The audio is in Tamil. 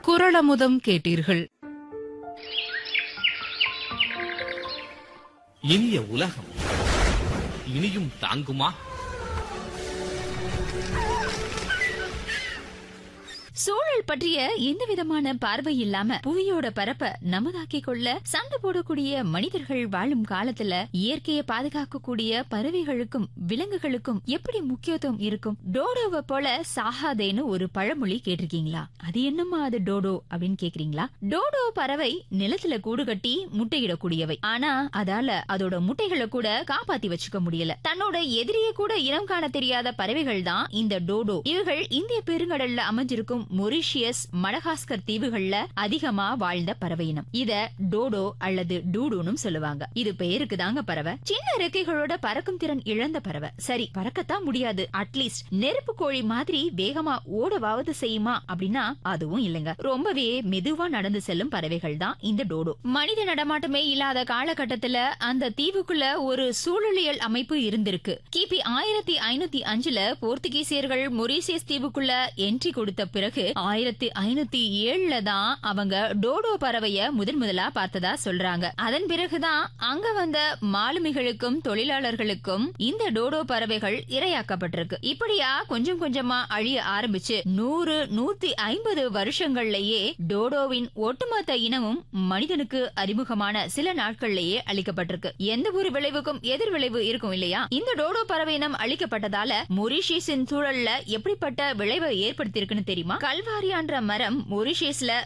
குரலமுதம் கேட்டீர்கள் இனிய உலகம் இனியும் தாங்குமா சூழல் பற்றிய எந்த விதமான பார்வை இல்லாம புவியோட பரப்ப நமதாக்கிக் கொள்ள சண்டை போடக்கூடிய மனிதர்கள் வாழும் காலத்துல இயற்கையை பாதுகாக்கக்கூடிய பறவைகளுக்கும் விலங்குகளுக்கும் எப்படி முக்கியத்துவம் இருக்கும் டோடோவை போல சாகாதேன்னு ஒரு பழமொழி கேட்டிருக்கீங்களா அது என்னம்மா அது டோடோ அப்படின்னு கேக்குறீங்களா டோடோ பறவை நிலத்துல கூடு கட்டி முட்டையிடக்கூடியவை ஆனா அதால அதோட முட்டைகளை கூட காப்பாத்தி வச்சுக்க முடியல தன்னோட எதிரியை கூட இனம் காண தெரியாத பறவைகள் தான் இந்த டோடோ இவர்கள் இந்திய பெருங்கடல்ல அமைஞ்சிருக்கும் மொரிஷியஸ் மடகாஸ்கர் தீவுகள்ல அதிகமா வாழ்ந்த பறவை இனம் இத டோடோ அல்லது டூடுன்னு சொல்லுவாங்க இது பெயருக்கு தாங்க பறவை சின்ன ரெக்கைகளோட பறக்கும் திறன் இழந்த பறவை சரி பறக்கத்தான் முடியாது அட்லீஸ்ட் நெருப்பு கோழி மாதிரி வேகமா ஓடவாவது செய்யுமா அப்படின்னா அதுவும் இல்லைங்க ரொம்பவே மெதுவா நடந்து செல்லும் பறவைகள் தான் இந்த டோடோ மனித நடமாட்டமே இல்லாத காலகட்டத்துல அந்த தீவுக்குள்ள ஒரு சூழலியல் அமைப்பு இருந்திருக்கு கிபி ஆயிரத்தி ஐநூத்தி அஞ்சுல போர்த்துகீசியர்கள் மொரீசியஸ் தீவுக்குள்ள என்ட்ரி கொடுத்த பிறகு ஆயிரத்தி ஐநூத்தி ஏழுல தான் அவங்க டோடோ பறவைய முதன் முதலா பார்த்ததா சொல்றாங்க அதன் பிறகுதான் அங்க வந்த மாலுமிகளுக்கும் தொழிலாளர்களுக்கும் இந்த டோடோ பறவைகள் இரையாக்கப்பட்டிருக்கு இப்படியா கொஞ்சம் கொஞ்சமா அழிய ஆரம்பிச்சு நூறு நூத்தி ஐம்பது வருஷங்கள்லயே டோடோவின் ஒட்டுமொத்த இனமும் மனிதனுக்கு அறிமுகமான சில நாட்கள்லயே அளிக்கப்பட்டிருக்கு எந்த ஒரு விளைவுக்கும் எதிர் விளைவு இருக்கும் இல்லையா இந்த டோடோ பறவை இனம் அழிக்கப்பட்டதால மொரிஷியஸின் சூழல்ல எப்படிப்பட்ட விளைவை ஏற்படுத்தியிருக்குன்னு தெரியுமா கல்வாரியான்ற மரம் மொரிஷியஸ்ல